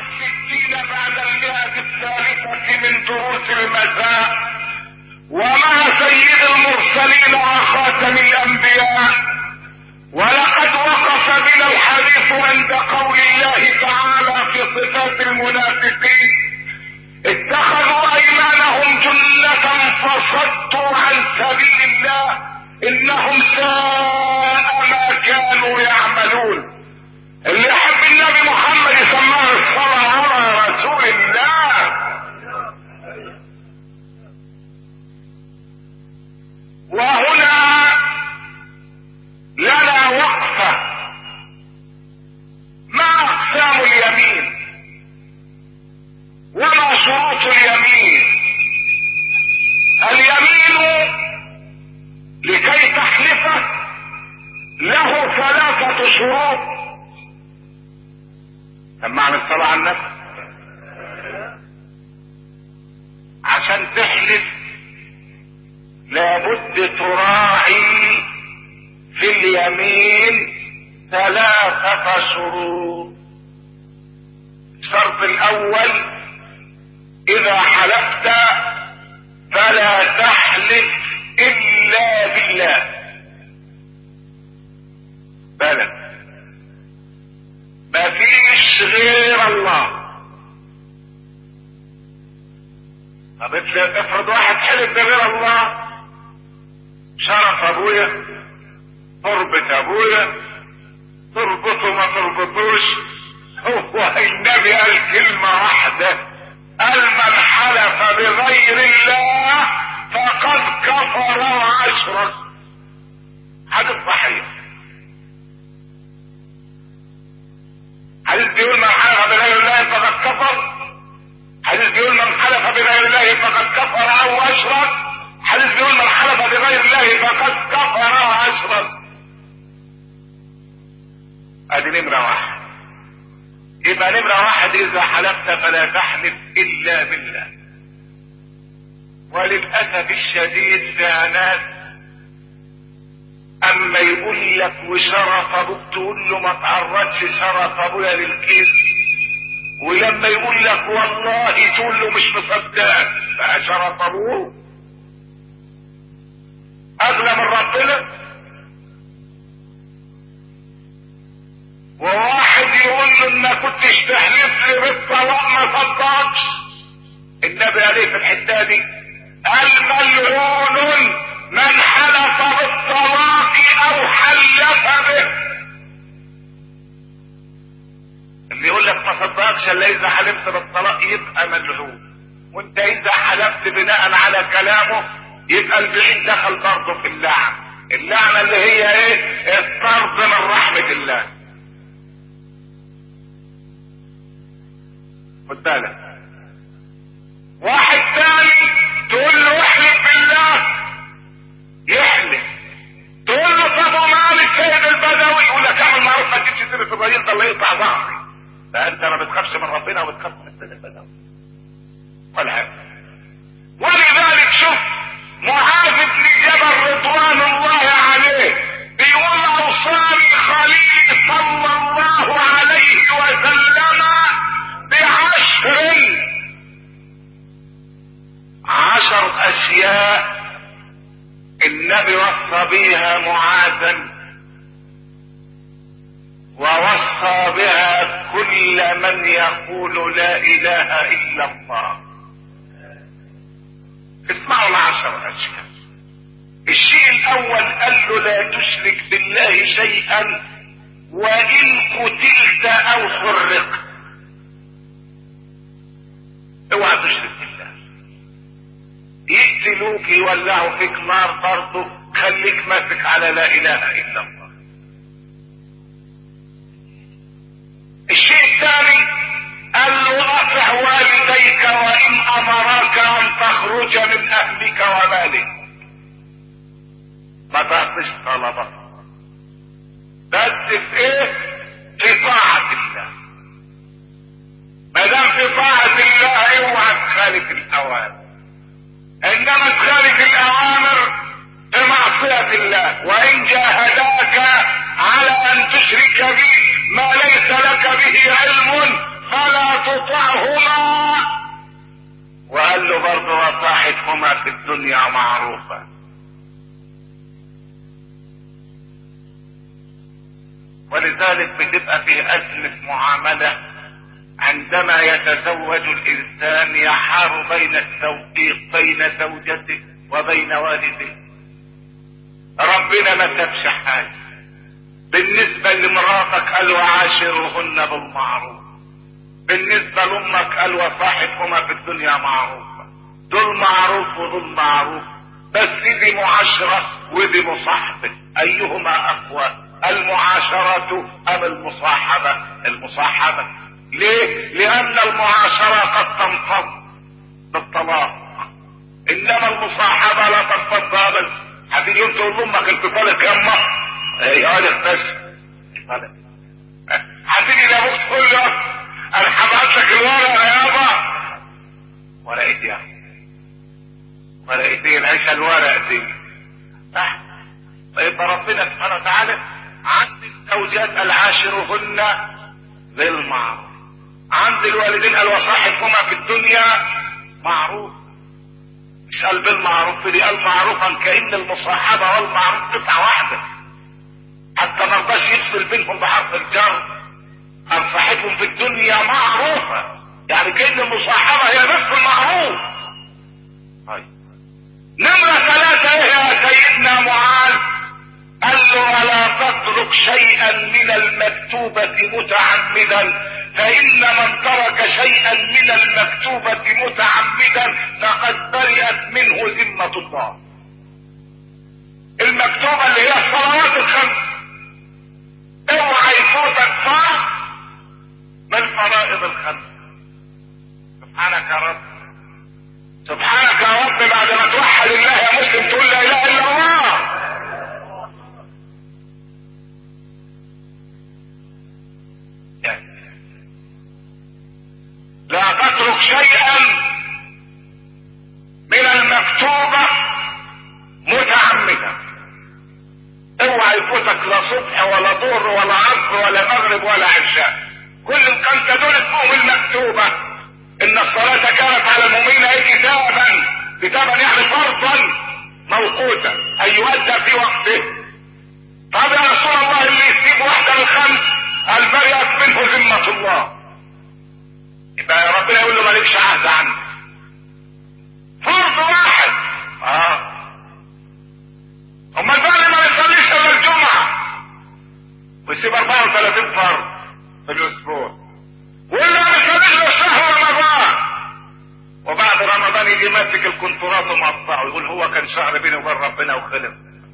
الستين بعد المئة الثالثة من دروس المساء ومع سيد المرسلين وخاتم الأنبياء ولقد وقف بنا الحديث عند قول الله تعالى في صفات المنافقين اتخذوا ايمانهم جنة فصدوا عن سبيل الله انهم ساء ما كانوا يعملون اللي يحب النبي محمد يسماه الصلاة على رسول الله وهنا لنا وقفة ما أقسام اليمين وما شروط اليمين اليمين لكي تحلفه له ثلاثة شروط سمعنا الصلاة على النبي عشان تحلف لابد تراعي في اليمين ثلاثة شروط الشرط الأول إذا حلفت فلا تحلف إلا بالله بلى مفيش غير الله طب افرض واحد حلف بغير الله شرف ابويا تربة ابويا تربطه ما تربطوش هو النبي قال كلمة واحدة قال من حلف بغير الله فقد كفر واشرك حديث صحيح حديث بيقول من حلف بغير الله فقد كفر حديث بيقول من حلف بغير الله فقد كفر او اشرك حديث بيقول من حلف بغير الله فقد كفر واشرك ادي نمرة واحد يبقى نمرة واحد اذا حلفت فلا تحلف الا بالله وللأسف الشديد في ناس اما يقول لك وشرف ابوك تقول له ما تعرضش شرف ابويا للكذب ولما يقول لك والله تقول له مش مصدق بقى شرف ابوه اغلى من ربنا وواحد يقول له ان كنتش تحلف لي بالطلاق ما صدقش النبي عليه في الحته دي الملعون من حلف بالطلاق او حلف به اللي يقول لك ما صدقش الا اذا حلفت بالطلاق يبقى ملعون وانت اذا حلفت بناء على كلامه يبقى البعيد دخل برضه في اللعن اللعنه اللي هي ايه الطرد من رحمه الله خد بالك واحد تاني تقول له احلف بالله يحلف تقول له طب ومال السيد البدوي يقول لك اعمل معروف ما تجيبش سيره الراجل ده اللي يقطع ظهري فانت ما بتخافش من ربنا وبتخاف من السيد البدوي ولا حاجه ولذلك شوف معاذ بن جبل رضوان الله عليه بيقول اوصاني خليلي صلى الله عليه وسلم بعشر عشر اشياء النبي وصى بها معاذا ووصى بها كل من يقول لا اله الا الله اسمعوا العشر اشياء الشيء الاول قال له لا تشرك بالله شيئا وان قتلت او حرقت اوعى تشرك بالله يقتلوك يولعوا فيك نار برضه خليك ماسك على لا اله الا الله الشيء الثاني قال له اطع والديك وان امراك ان تخرج من اهلك ومالك ما تعطيش طلبك بس في ايه في طاعة الله ما دام في طاعة الله اوعى تخالف الاوامر انما تخالف الاوامر في معصية الله وان جاهداك على ان تشرك بي ما ليس لك به علم فلا الدنيا معروفا ولذلك بتبقى في أزمة معاملة عندما يتزوج الإنسان يحار بين التوفيق بين زوجته وبين والده ربنا ما سابش حاجة بالنسبة لمراتك قال وعاشرهن بالمعروف بالنسبة لأمك قال وصاحبهما في الدنيا معروفة دول معروف ودول معروف بس دي معاشرة ودي مصاحبة أيهما أقوى المعاشرة أم المصاحبة المصاحبة ليه لأن المعاشرة قد تنفض بالطلاق إنما المصاحبة لا تنفض أبدا هتيجي يوم تقول لأمك انفصالك يما ايه قال اختش هتيجي لابوك تقول له انا حبعت لك الورقة يابا ورقة يا ورقة ايه العيشة الورق دي صح فيبقى ربنا سبحانه وتعالى عند الزوجات العاشرهن بالمعروف عند الوالدين قال وصاحبهما في الدنيا معروف مش قال بالمعروف دي قال معروفا كأن المصاحبة والمعروف قطعة واحدة حتى ما رضاش يفصل بينهم بحرف الجر قال صاحبهم في الدنيا معروفة يعني كأن المصاحبة هي نفس المعروف طيب نمرة ثلاثة ايه يا سيدنا معاذ قال له ولا تترك شيئا من المكتوبة متعمدا فإن من ترك شيئا من المكتوبة متعمدا فقد برئت منه ذمة الله المكتوبة اللي هي الصلوات الخمس اوعى يفوتك فرض من فرائض الخمس سبحانك يا رب سبحانك يا رب بعد ما توحد الله يا مسلم تقول لا اله الا الله لا تترك شيئا من المكتوبة متعمدا اوعى يفوتك لا صبح ولا ظهر ولا عصر ولا مغرب ولا عشاء كل كان تدل اسمهم المكتوبة ان الصلاة كانت على المؤمنين كتابا كتابا يعني فرضا موقوتا اي يؤدى في وقته طب يا رسول الله اللي يسيب واحدة من الخمس البرئت منه ذمة الله يبقى ربنا يقول له مالكش عهد عنه فرض واحد اه امال بقى ما يصليش الا الجمعه ويسيب 34 فرض في الاسبوع واللي ما يصليش الا شهر رمضان وبعد رمضان يجي ماسك الكونترات ومقطعه يقول هو كان شهر بيني وبين ربنا وخلف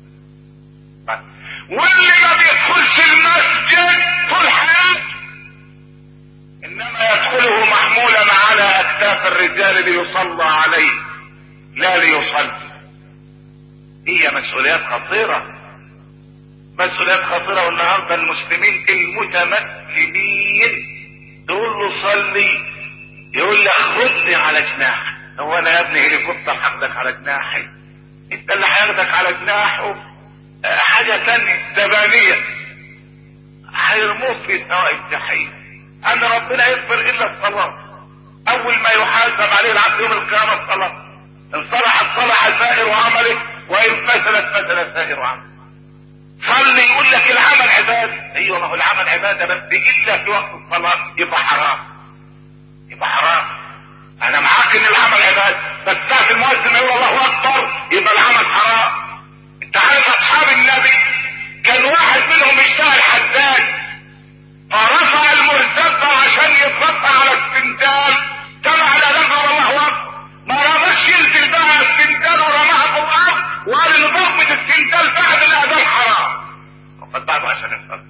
واللي ما بيدخلش المسجد طول حياته انما يدخله محمولا على اكتاف الرجال ليصلى عليه لا ليصلي هي مسؤوليات خطيرة مسؤوليات خطيرة والنهاردة المسلمين المتمكنين تقول له صلي يقول لك خدني على جناحي هو انا يا ابني هليكوبتر هاخدك على جناحي انت اللي هياخدك على جناحه حاجة تانية زبانية هيرموك في سواء الجحيم ان ربنا يغفر الا الصلاة اول ما يحاسب عليه العبد يوم القيامة الصلاة ان صلحت صلح سائر عمله وان فسدت فسد سائر عمله صلي يقول لك العمل عبادة ايوه ما هو العمل عبادة بس الا في وقت الصلاة يبقى حرام يبقى حرام انا معاك ان العمل عبادة بس ساعة المؤذن يقول الله اكبر يبقى العمل حرام انت عارف اصحاب النبي كان واحد منهم يشتغل حداد فرفع المرتبة عشان يترفع على السندال جمع الاذان الله اكبر ما رماش ينزل بقى السندال ورماها في الارض وقال ان ضربة السندال بعد الاذان حرام وقد بعده عشان يصلي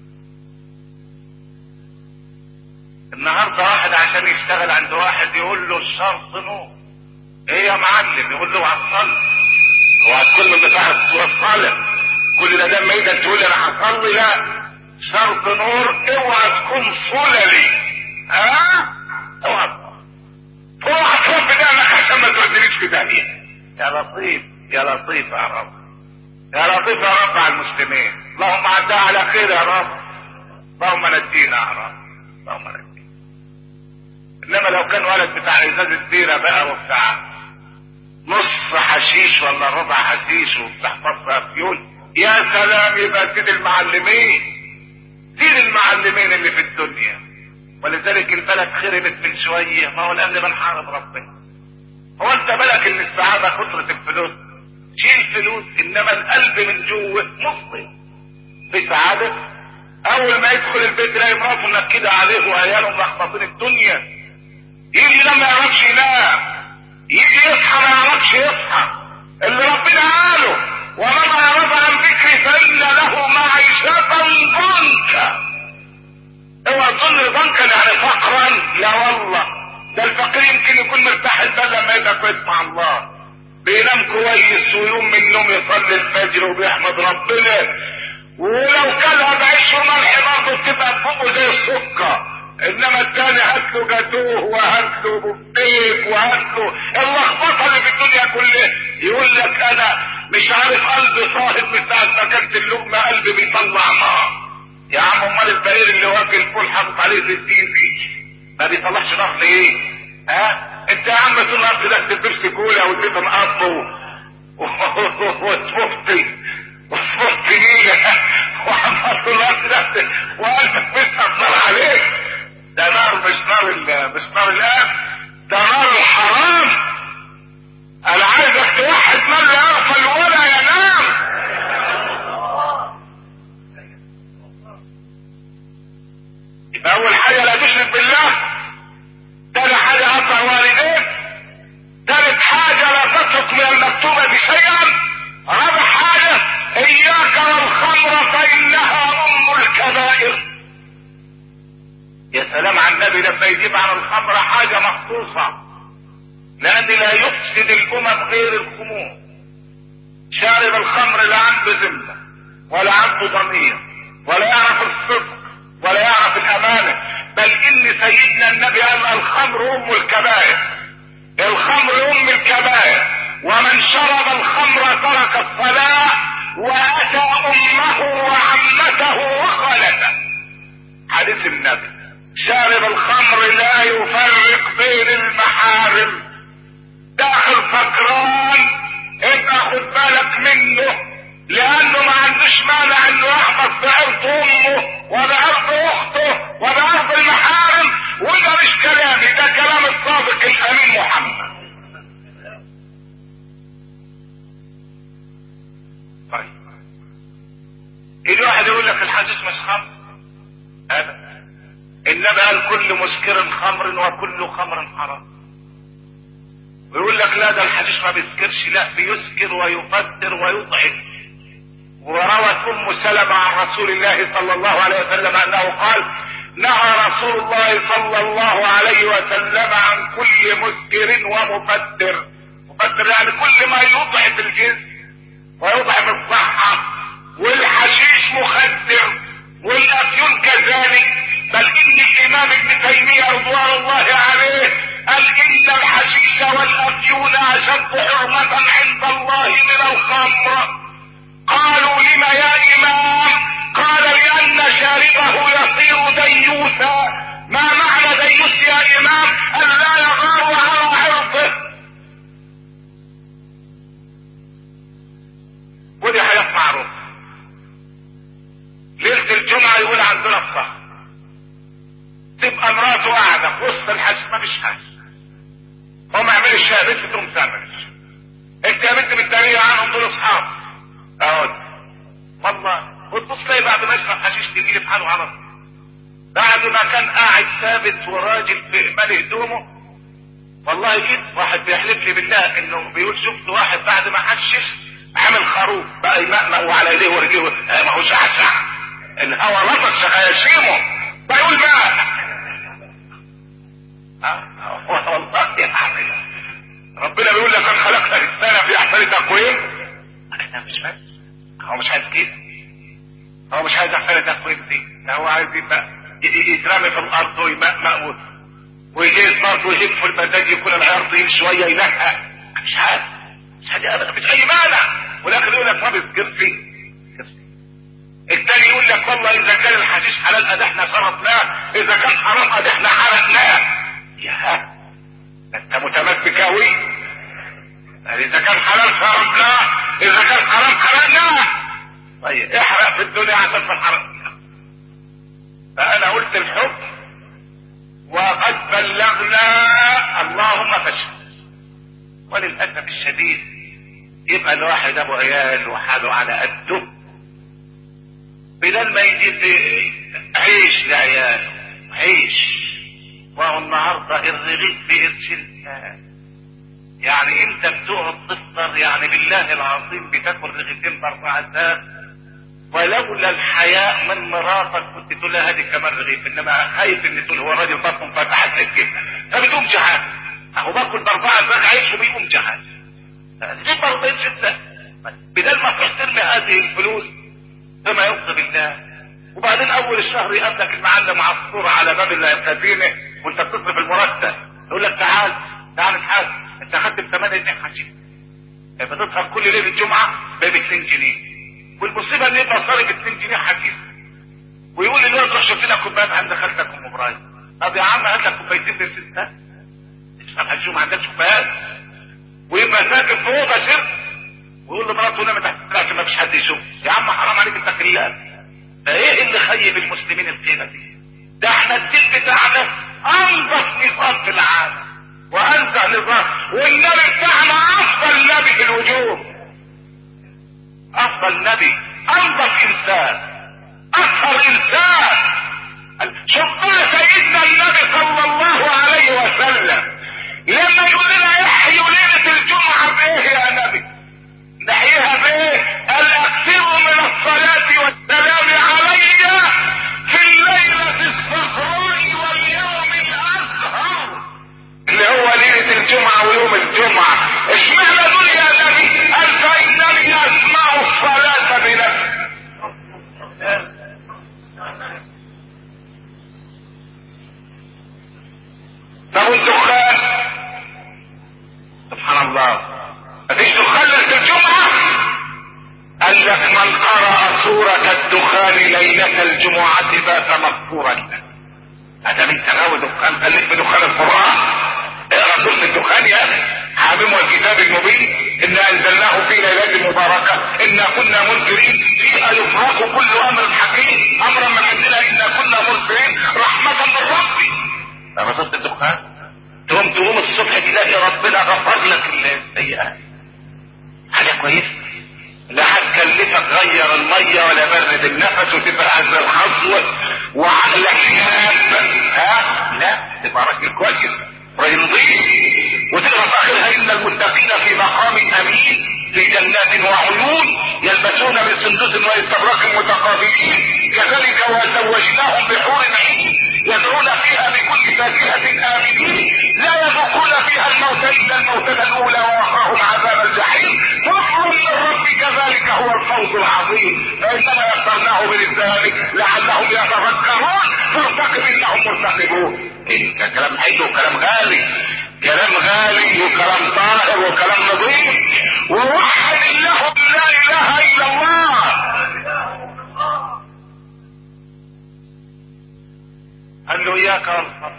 النهارده واحد عشان يشتغل عند واحد يقول له الشرط نور ايه يا معلم يقول له هتصلي هو هتكون من بتاع الصلاة كل ده دم ايدك تقول انا هصلي لا شرط نور اوعى تكون صللي ها اوعى اوعى تكون في دمك عشان ما تودينيش في داهيه يا لطيف يا لطيف يا رب يا لطيف يا رب على المسلمين اللهم عدها على خير يا رب اللهم نجينا يا رب اللهم نجينا انما لو كان ولد بتاع ازاز السيره بقى وبتاع نص حشيش ولا ربع حشيش وبتحفظ افيون يا سلام يبقى سيد المعلمين سيد المعلمين اللي في الدنيا ولذلك البلد خربت من شوية ما هو الأمن من حارب ربنا هو انت بالك ان السعادة كثرة الفلوس شيل فلوس انما القلب من جوه مصري في سعادة اول ما يدخل البيت يلاقي مراته منكدة عليه وعياله ملخبطين الدنيا يجي لما يعرفش ينام يجي يصحى ما يعرفش يصحى اللي ربنا قاله ومن اعرض عن ذكري فان له معيشة ضنكا اوعى تظن ضنكا يعني فقرا لا والله ده الفقير يمكن يكون مرتاح البال لما يبقى كويس مع الله بينام كويس ويوم من النوم يصلي الفجر وبيحمد ربنا ولو كلها بعيش وملح برضه بتبقى فوقه زي السكر انما التاني هات له جاتوه وهات له بفتيك وهات له اللخبطه اللي في الدنيا كلها يقول لك انا مش عارف قلبي صاحب من ساعه ما كانت اللقمه قلبي بيطلع نار يا عم امال الفقير اللي واكل فول حاطط عليه زيتيزي ما بيطلعش نار ليه؟ ها؟ انت يا عم طول النهار تدخل بيبسي كولا وتبقى مقطو وتفوتي وتفوتي نيلة وعمال طول النهار تدخل وقلبك بيتأثر عليك ده نار مش نار مش نار الآب ده نار الحرام انا عايزك توحد من لا يغفل ولا ينام يبقى اول حاجه لا تشرك بالله تاني حاجه اطع والديك تالت حاجه لا تترك من المكتوبه شيئا رابع حاجه اياك والخمر فانها ام الكبائر يا سلام على النبي لما يجيب عن الخمر حاجه مخصوصه لان لا يفسد الامم غير الخمور شارب الخمر لا عنده ذمه ولا عنده ضمير ولا يعرف الصدق ولا يعرف الامانه بل ان سيدنا النبي قال الخمر ام الكبائر الخمر ام الكبائر ومن شرب الخمر ترك الصلاه واتى امه وعمته وخالته حديث النبي شارب الخمر لا يفرق بين المحارم داخل فكران ابقى خد بالك منه لانه ما عندوش مانع انه يحفظ بعرض امه وبعرض اخته وبعرض المحارم وده مش كلامي ده كلام الصادق الامين محمد طيب يجي واحد يقول لك الحديث مش خمر ابدا انما قال كل مسكر خمر وكل خمر حرام ويقول لك لا ده الحديث ما بيسكرش لا بيسكر ويفطر ويطعم وروت ام سلمة عن رسول الله صلى الله عليه وسلم انه قال نهى رسول الله صلى الله عليه وسلم عن كل مسكر ومفطر مفطر يعني كل ما يضعف الجسم ويضعف الصحة والحشيش مخدر والافيون كذلك بل ان الامام ابن تيمية رضوان الله عليه قال ان الحشيش والافيون اشد حرمة عند الله من الخمر قالوا لم يا امام قال لان شاربه يصير ديوثا ما معنى ديوث يا امام ان لا يغار على عرضه ودي حياة معروفة ليلة الجمعة يقول عندنا الصح تبقى مراته قاعدة في وسط الحج ما فيش حاجة هو ما يعملش شيء بنت تقوم تعمل انت يا بنت متدارية عنهم دول اصحاب اقعد والله وتبص تلاقي بعد ما يشرب حشيش تجي في حاله على طول بعد ما كان قاعد ثابت وراجل في مال هدومه والله جيت واحد بيحلف لي بالله انه بيقول شفت واحد بعد ما حشش عامل خروف بقى يمقمق وعلى ايديه ورجليه ما هو شعشع الهوا لطش غياشيمه بيقول ماء والله يا حبيبي ربنا بيقول لك انا خلقت الانسان في احسن تقويم انا مش فاهم هو مش عايز كده هو مش عايز احسن تقويم دي ده هو عايز يبقى يترمي في الارض ويمقمق ويجي برضه ويجيب في المزاج يكون العيار طويل شويه ينقى مش عارف مش حاجه ابدا مش اي مانع والاخر يقول لك ما بيذكرش التاني يقول لك والله اذا كان الحشيش حلال ادي احنا شربناه اذا كان حرام ادي احنا حرقناه يا انت متمسك قوي يعني اذا كان حلال شربناه اذا كان حرام حرقناه طيب احرق في الدنيا عشان في الحرام فانا قلت الحكم وقد بلغنا اللهم فاشهد وللاسف الشديد يبقى الواحد ابو عيال وحاله على قده بدل ما يجيب عيش لعياله عيش وهو النهارده الرغيف بقرش يعني انت بتقعد تفطر يعني بالله العظيم بتاكل رغيفين باربع ساعات ولولا الحياء من مراتك كنت تقول لها هذه كمان رغيف انما خايف ان تقول هو الراجل بطنه فتحت لك كده فبتقوم جعان اهو باكل باربع ساعات عيش وبيقوم جعان ليه ما رضيتش انت بدل ما تحترم هذه الفلوس فيما يرضي بالله وبعدين اول الشهر يقابلك المعلم عصفور على باب الكازينه وانت بتصرف المرتب يقول لك تعال تعال نتحاسب انت اخدت ب 8 جنيه حشيش بتسهر كل ليله الجمعه ب 200 جنيه والمصيبه ان يبقى صارف 2 جنيه حشيش ويقول لي دلوقتي روح شوف لنا كوبايات عند خالتك ام ابراهيم طب يا عم هات لك كوبايتين للستات اشرب حشيش ما عندكش كوبايات ويبقى ساكن في اوضه شرب ويقول لمراته نام تحت السرير عشان ما فيش حد يشوف يا عم حرام عليك انت كلاب فايه اللي خيب المسلمين القيمه دي ده احنا الدين بتاعنا انظف نظام في العالم وانزع نظام والنبي بتاعنا افضل نبي في الوجود افضل نبي انظف انسان اطهر انسان شوف سيدنا النبي صلى الله عليه وسلم لما يقول لنا احيوا ليله الجمعه بايه يا نبي نحييها بايه قال اكثروا من الصلاه والسلام علي في الليله الصفراء واليوم الازهر اللي هو ليله الجمعه ويوم الجمعه اشمعنى دول يا نبي قال فانني اسمع الصلاه بنفسي طب والدخان سبحان الله مفيش دخان ليله الجمعه قال لك من قرأ سورة الدخان ليلة الجمعة بات مغفورا له هذا من تناول دخان خليك بدخان القرآن اقرا سورة الدخان يا اخي حامم والكتاب المبين انا انزلناه في ليلة مباركة انا كنا منذرين فيها يفرق كل امر حكيم امرا من عندنا انا كنا مرسلين رحمة من ربي اقرا سورة الدخان تقوم تقوم الصبح تلاقي ربنا غفر لك السيئات حاجة كويسة لا هتكلفك غير المية ولا برد النفس وتبقى عز الحظ وعقلك شاب ها لا تبقى راجل كويس راجل نظيف وتقرا في اخرها ان المتقين في مقام امين في جنات وعيون يلبسون من سندس واستبرق متقابلين كذلك وزوجناهم بحور عين يدعون فيها بكل فاكهة آمنين لا يذوقون فيها الموت إلا الموتة الأولى ووقاهم عذاب الجحيم فضل من ربك ذلك هو الفوز العظيم فإنما يسرناه بلسانك لعلهم يتفكرون فارتقب إنهم مرتقبون إيه كلام حلو وكلام غالي كلام غالي وكلام طاهر وكلام نظيف ووحد الله لا إله إلا الله قال له اياك والخمر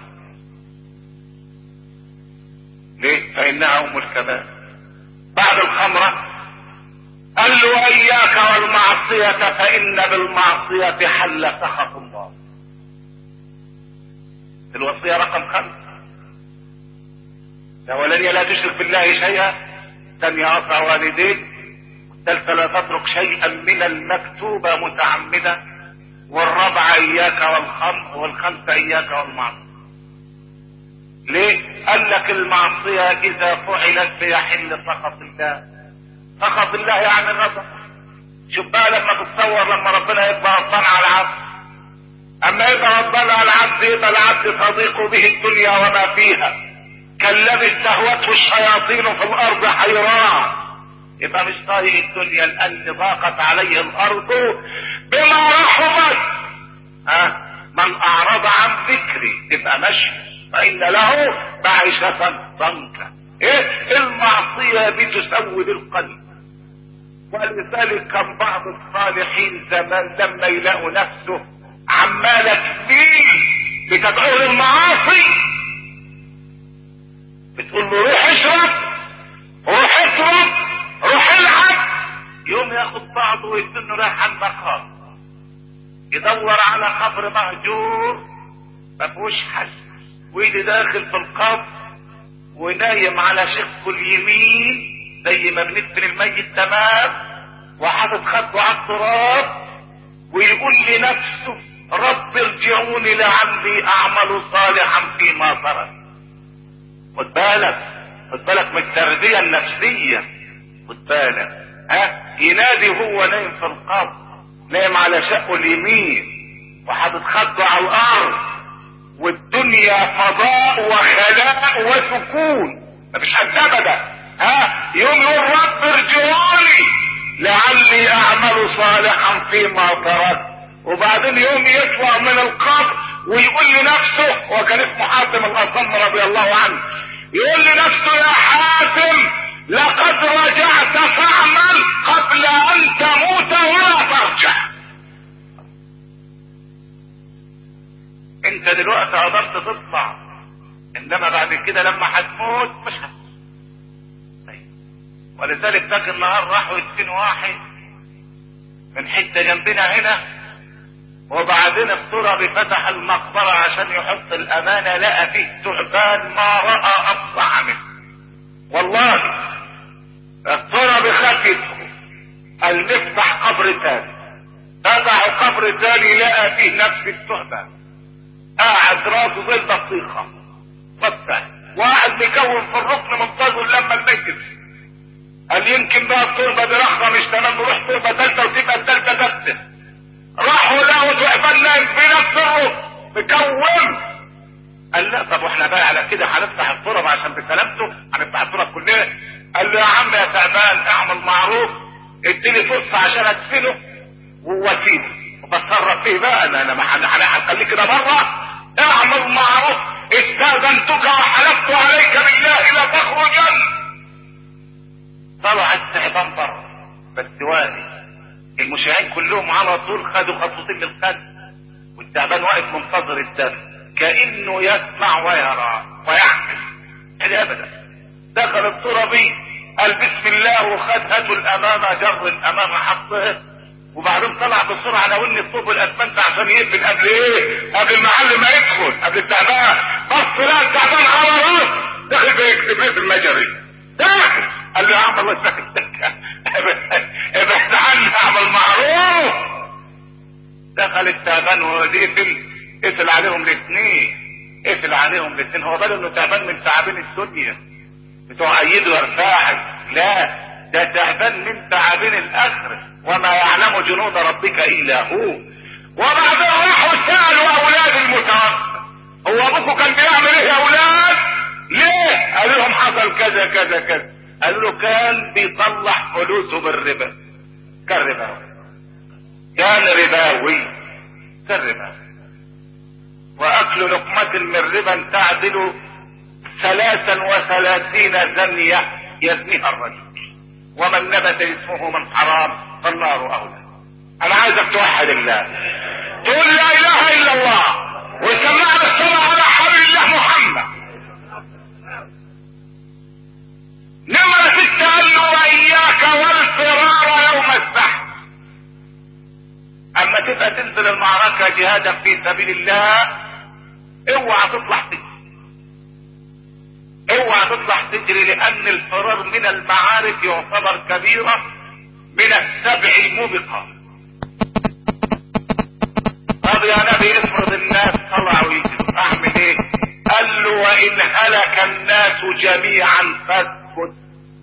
ليه فانها ام الكبائر بعد الخمرة قال له اياك والمعصية فان بالمعصية حل سخط الله الوصية رقم خمسة الاولانية لا تشرك بالله شيئا ثانية اطع والديك الثالثة لا تترك شيئا من المكتوبة متعمدا والرابعة اياك والخمر والخمسة اياك والمعصية ليه قال لك المعصية اذا فعلت بيحل سخط الله سخط الله يعني غضب شوف بقى لما تتصور لما ربنا يبقى غضبان على العبد اما يبقى غضبان على العبد يبقى العبد تضيق به الدنيا وما فيها كالذي استهوته الشياطين في الارض حيران يبقى مش طايق الدنيا لان ضاقت عليه الارض بما رحبت ها من اعرض عن ذكري تبقى ماشي فان له معيشة ضنكا ايه المعصية بتسود القلب ولذلك كان بعض الصالحين زمان لما يلاقوا نفسه عمالة تميل بتدعوه للمعاصي بتقول له روح اشرب روح اشرب بعضه ويستنه رايح على المقام يدور على قبر مهجور ما فيهوش حد ويجي داخل في القبر ونايم على شقه اليمين زي ما بندفن الميت تمام وحاطط خده على التراب ويقول لنفسه رب ارجعوني لعلي اعمل صالحا فيما ترك خد بالك خد بالك من التربيه النفسيه خد بالك ها ينادي هو نايم في القبر نايم على شقه اليمين وحاطط خده على الارض والدنيا فضاء وخلاء وسكون مفيش حد ابدا ها يوم يقول رب ارجعوني لعلي اعمل صالحا فيما تركت وبعدين يوم يطلع من القبر ويقول لنفسه وكان اسمه حاتم الاصم رضي الله عنه يقول لنفسه يا حاتم لقد رجعت فاعمل قبل ان تموت ولا ترجع انت دلوقتي قدرت تطلع انما بعد كده لما هتموت مش هتموت ولذلك ذاك النهار راحوا يدفنوا واحد من حته جنبنا هنا وبعدين التربي فتح المقبره عشان يحط الامانه لقى فيه ثعبان ما راى افظع منه والله التربي خاف يدخل قال نفتح قبر تاني فتحوا قبر تاني لقى فيه نفس الثعبان قاعد راسه زي البطيخه فتح واحد مكون في الركن منتظر لما الميت قال يمكن بقى التربه دي رخمه مش تمام نروح تربه ثالثه وتبقى الثالثه ثابته راحوا لقوا ثعبان نايم في نفس الركن مكون قال لا طب واحنا بقى على كده هنفتح التراب عشان بسلامته هنفتح التراب كلنا قال له يا عم يا تعبان اعمل معروف اديني فرصه عشان ادفنه ووسيله وبتصرف فيه بقى انا انا ما هخليه كده بره اعمل معروف استاذنتك وحلفت عليك بالله لا تخرجن طلع التعبان بره بس واقف المشاهدين كلهم على طول خدوا خطوتين للقلب والتعبان واقف منتظر الدم كانه يسمع ويرى ويعقل هذا ابدا دخل التربي قال بسم الله وخد هاتوا الامامه جر الامامه حطها وبعدين طلع بسرعه ناولني الطوب والاسمنت عشان يقفل قبل ايه؟ قبل المعلم ما يدخل قبل التعبان بص لا التعبان على راس دخل بيكتب ايه في المجري داخل قال له يا عم الله يسلمك ابعد عني اعمل معروف دخل التعبان وقفل قفل عليهم الاثنين قفل عليهم الاثنين هو باله انه تعبان من تعابين الدنيا بتوع ايد وارفاعي لا ده تعبان من تعابين الاخره وما يعلم جنود ربك الا هو وبعدين راحوا سالوا اولاد المتوفى هو ابوكم كان بيعمل ايه يا اولاد ليه قالوا لهم حصل كذا كذا كذا قالوا له كان بيطلع فلوسه بالربا كان رباوي كان رباوي كان رباوي واكل لقمة من ربا تعدل ثلاثا وثلاثين زنية يزنيها الرجل ومن نبت اسمه من حرام فالنار اولى انا عايزك توحد الله تقول لا اله الا الله وسمعنا الصلاة على حبيب الله محمد نمرة ستة قال له واياك والفرار يوم الزحف اما تبقى تنزل المعركة جهادا في سبيل الله اوعى تطلع تجري اوعى تطلع تجري لان الفرار من المعارك يعتبر كبيرة من السبع الموبقات طب يا نبي افرض الناس طلعوا يجروا اعمل ايه قال له وان هلك الناس جميعا فاسكت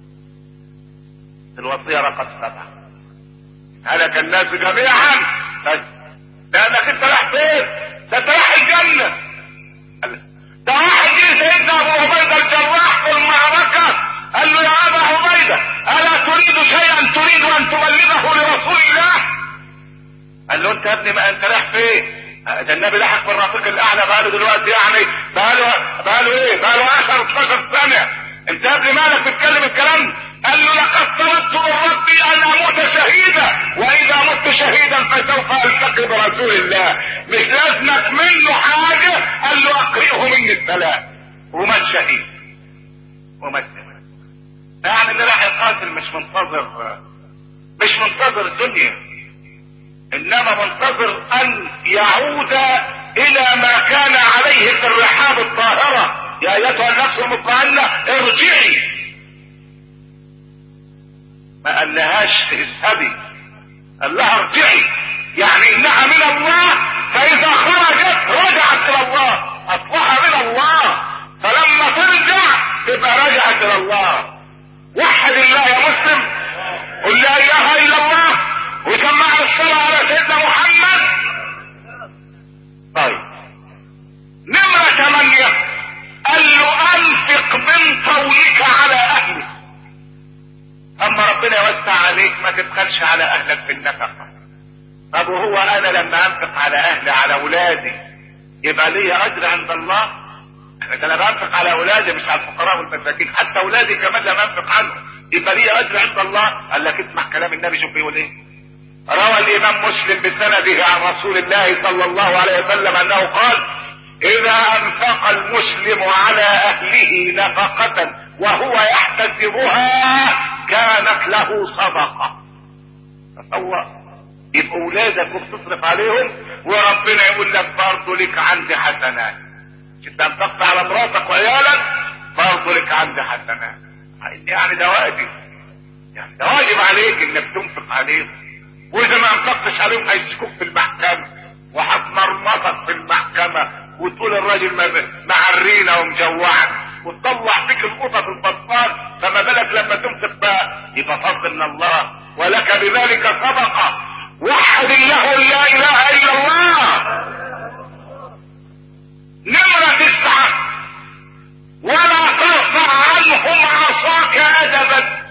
الوصية رقم سبعة هلك الناس جميعا فاسكت لانك انت رايح فين ده انت رايح الجنة ده واحد جه سيدنا ابو عبيدة الجراح في المعركة قال له يا ابا عبيدة الا تريد شيئا تريد ان تبلغه لرسول الله قال له انت يا ابني ما انت رايح فين ده النبي لحق بالرفيق الاعلى بقاله دلوقتي يعني بقاله بقاله ايه بقاله 10 12 سنه انت يا ابني مالك بتتكلم الكلام قال له لقد طلبت من ربي ان اموت شهيدا واذا مت شهيدا فسوف التقي برسول الله مش لازمك منه حاجه قال له اقرئه مني السلام ومات شهيد ومات يعني اللي راح يقاتل مش منتظر مش منتظر الدنيا انما منتظر ان يعود الى ما كان عليه في الرحاب الطاهرة يا ايتها النفس المطمئنة ارجعي ما قالهاش اذهبي قال لها ارجعي يعني انها من الله فاذا خرجت رجعت الى الله اصبح من الله فلما ترجع تبقى رجعت الى الله وحد الله يا مسلم قل لا اله الا الله وسمع الصلاة على سيدنا محمد طيب نمرة ثمانية قال له انفق من طولك على اهلك اما ربنا يوسع عليك ما تبخلش على اهلك بالنفقة طب وهو انا لما انفق على اهلي على اولادي يبقى لي اجر عند الله ده انا بنفق على اولادي مش على الفقراء والمساكين حتى اولادي كمان لما انفق عنهم يبقى لي اجر عند الله قال لك اسمع كلام النبي شوف بيقول ايه روى الامام مسلم بسنده عن رسول الله صلى الله عليه وسلم انه قال اذا انفق المسلم على اهله نفقة وهو يحتسبها كانت له صدقة تصور يبقى اولادك وبتصرف عليهم وربنا يقول لك برضه لك عندي حسنات انت انفقت على مراتك وعيالك برضه لك عندي حسنات يعني ده واجب يعني ده واجب عليك انك تنفق عليهم واذا ما انفقتش عليهم هيسكوك في المحكمة وهتمرمطك في المحكمة وتقول الراجل معرينا ومجوعنا وتطلع فيك القطط البطال فما بالك لما تنفق بقى يبقى فضل من الله ولك بذلك صدقة وحد الله لا اله الا الله نمرة تسعة ولا ترفع عنهم عصاك ادبا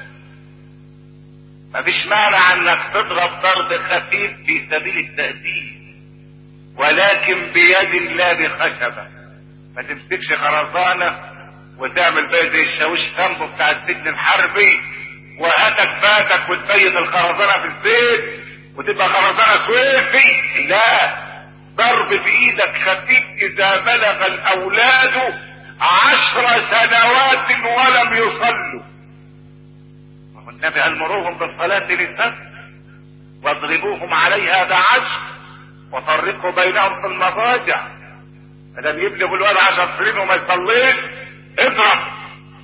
مفيش مانع انك تضرب ضرب خفيف في سبيل التأديب ولكن بيد لا بخشبة ما تمسكش خرزانة وتعمل بقى زي الشاويش ثمبو بتاع السجن الحربي وهاتك فاتك وتبيض الخرزانة في الزيت وتبقى خرزانة سويفي لا ضرب بايدك خفيف اذا بلغ الاولاد عشر سنوات ولم يصلوا والنبي قال مروهم بالصلاة للسبت واضربوهم عليها بعشر وفرقوا بينهم في المضاجع مادام يبلغوا الولد عشر سنين وما يصليش اضرب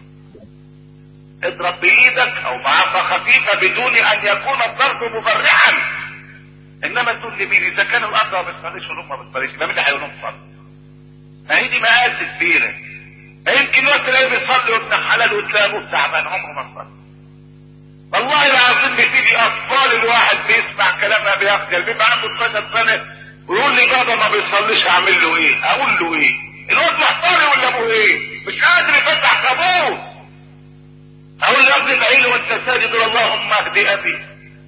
اضرب بايدك او بعصا خفيفة بدون ان يكون الضرب مبرحا انما تقول لي مين اذا كان الاب ما بيصليش والام ما بيصليش يبقى مين اللي هيقول لهم صلي ما هي دي مقاس كبيرة يمكن وقت تلاقيه بيصلي وابن حلال وتلاقي ابوه تعبان عمره ما صلي والله العظيم بتيجي اطفال الواحد بيسمع كلام ابي اخجل بيبقى عنده 12 سنه ويقول لي بابا ما بيصليش اعمل له ايه؟ اقول له ايه؟ الواد محتار ولا ابوه ايه؟ مش قادر يفتح ابوه اقول له يا ابني ادعي له وانت ساجد اللهم اهدي ابي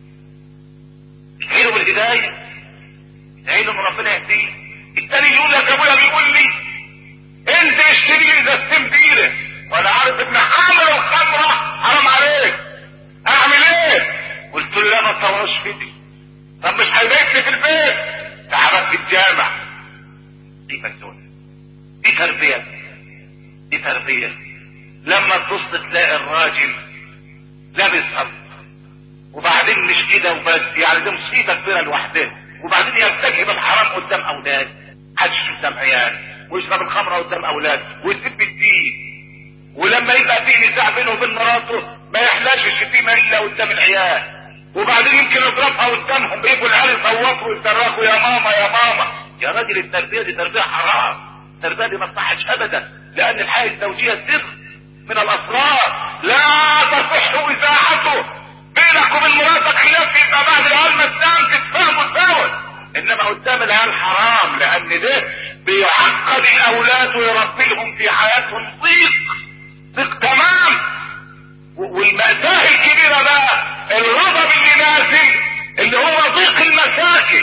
ادعي له بالهدايه ادعي له ان ربنا يهديه التاني يقول لك ابويا بيقول لي انزل اشتري لي ازازتين بيره وانا عارف ان حامل الخمره حرام عليك اعمل ايه قلت له لا ما تطوعش في دي طب مش هيبيتني في البيت تعبت في الجامع دي مسؤولية دي تربية دي تربية لما تبص تلاقي الراجل لابس أرض وبعدين مش كده وبس يعني دي مصيبة كبيرة لوحدها وبعدين يرتكب الحرام قدام أولاد حدش قدام عيال ويشرب الخمرة قدام أولاد ويسب الدين ولما يبقى فيه نزاع بينه وبين مراته ما يحلاش الشتيمة الا قدام العيال وبعدين يمكن يضربها قدامهم بيجوا العيال يصوتوا ويصرخوا يا ماما يا ماما يا راجل التربية دي تربية حرام التربية دي ما تصحش ابدا لان الحياة الزوجية سر من الاسرار لا تصح اذاعته بينك وبين مراتك خلاف يبقى بعد العيال ما تنام تتفاهموا سوا انما قدام العيال حرام لان ده بيعقد الاولاد ويربي لهم في حياتهم ضيق ضيق تمام والمأساة الكبيرة بقى الغضب اللي نازل اللي هو ضيق المساكن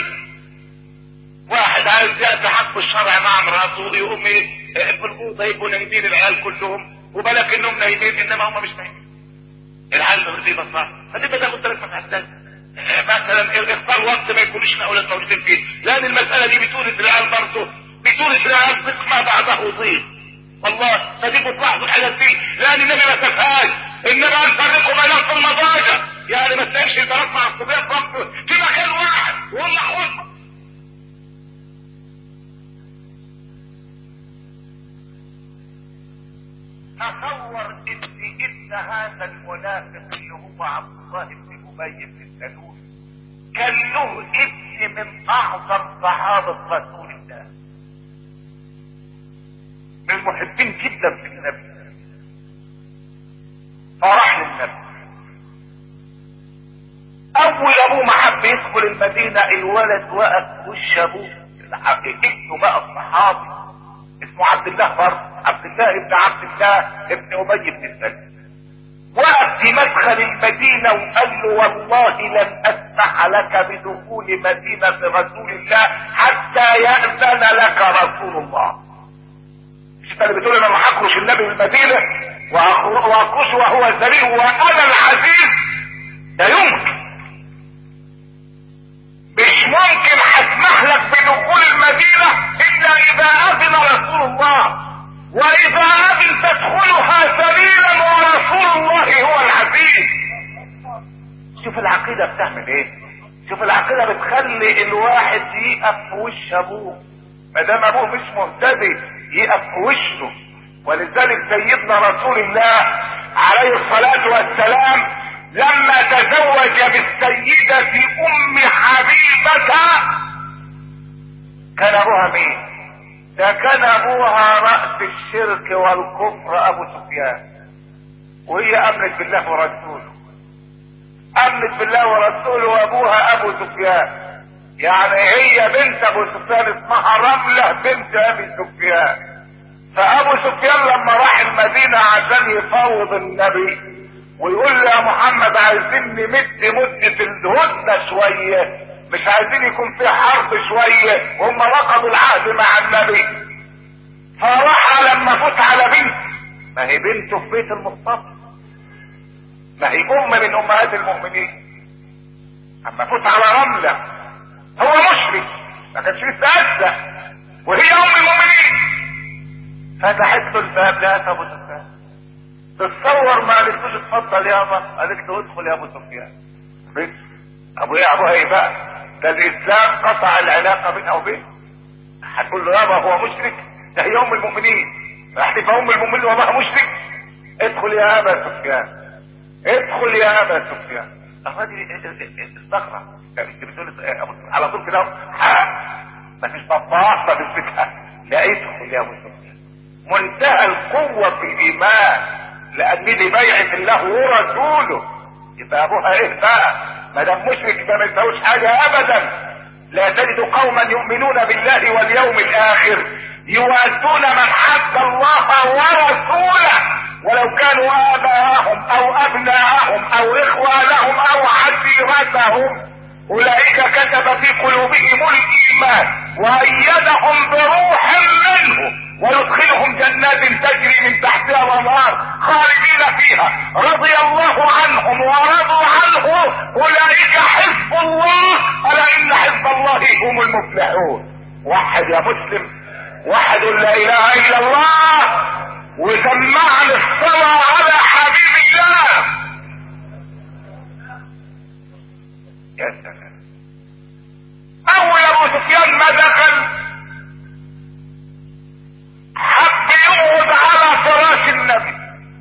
واحد عايز يأتي حق الشرع مع مراته يقوم في الأوضة يبقوا نايمين العيال كلهم وبالك انهم نايمين انما هم مش نايمين العيال في بصار فتبقى تاخد ثلاث مساحات مثلا اختار وقت ما يكونش الاولاد موجودين فيه لان المسألة دي بتورث العيال برضه بتورث العيال ضيق ما بعده ضيق والله فدي بتلاحظوا الحاجات دي لان النبي ما سفهاش انما ان فرقوا بينهم في المضاجع يعني ما يعملش البنات مع الصبيان برضه في مكان واحد وهم اخواتهم تصور ان ابن هذا المنافق اللي هو عبد الله بن ابي بن سلول كان له ابن من اعظم صحابه رسول الله من المحبين جدا في النبي فراح للنبي اول ابوه ما حب يدخل المدينه الولد وقف وش ابوه ابنه بقى الصحابي اسمه عبد الله برضه عبد الله ابن عبد الله ابن ابي بن سلول وقف في مدخل المدينة وقال له والله لن اسمح لك بدخول مدينة رسول الله حتى يأذن لك رسول الله مش انت اللي بتقول انا ما هخرج النبي من المدينة واخرج وهو ذليل وانا العزيز لا يمكن مش ممكن هسمح لك بدخول المدينة الا اذا اذن رسول الله واذا اذن تدخلها ذليلا ورسول الله هو العزيز شوف العقيدة بتعمل ايه شوف العقيدة بتخلي الواحد يقف في وش ابوه ما دام ابوه مش مهتدي يقف في وشه ولذلك سيدنا رسول الله عليه الصلاة والسلام لما تزوج بالسيدة ام حبيبة كان ابوها مين ده كان ابوها رأس الشرك والكفر ابو سفيان وهي امنت بالله ورسوله امنت بالله ورسوله وابوها ابو سفيان يعني هي بنت ابو سفيان اسمها رملة بنت ابي سفيان فابو سفيان لما راح المدينة عشان يفاوض النبي ويقول له يا محمد عايزين نمد مدة الهدنة شوية مش عايزين يكون في حرب شوية وهم رقبوا العهد مع النبي فراح لما فوت على بنت ما هي بنته في بيت المصطفى ما هي ام من امهات المؤمنين اما فوت على رملة هو مشرك ما كانش لسه اسلم وهي ام المؤمنين فتحت له الباب لقت ابو سفيان تتصور ما قالتلوش اتفضل يابا قالت له ادخل يا ابو سفيان بس ابو ايه ابوها ايه بقى ده الاسلام قطع العلاقه بينها وبينه هتقول له يابا هو مشرك ده هي ام المؤمنين احلف ام المؤمنين وابوها مشرك ادخل يا ابا سفيان ادخل يا ابا سفيان الراجل استغرب انت بتقول على طول كده ما فيش طباخ ما تمسكها لا ادخل يا ابو سفيان منتهى القوة في الإيمان لأن دي بيعة الله ورسوله يبقى أبوها إيه بقى؟ ما دام مشرك يبقى ما يساويش حاجة أبدا لا تجد قوما يؤمنون بالله واليوم الآخر يوادون من حد الله ورسوله ولو كانوا آباءهم أو أبناءهم أو إخوانهم أو عشيرتهم أولئك كتب في قلوبهم الإيمان وأيدهم بروح منه ويدخلهم جنات تجري من تحتها الانهار خالدين فيها رضي الله عنهم ورضوا عنه اولئك حزب الله الا ان حزب الله هم المفلحون وحد يا مسلم وحد لا اله الا الله وسمعني الصلاه على حبيب الله يا سلام اول ابو سفيان ما دخل حب يقعد على فراش النبي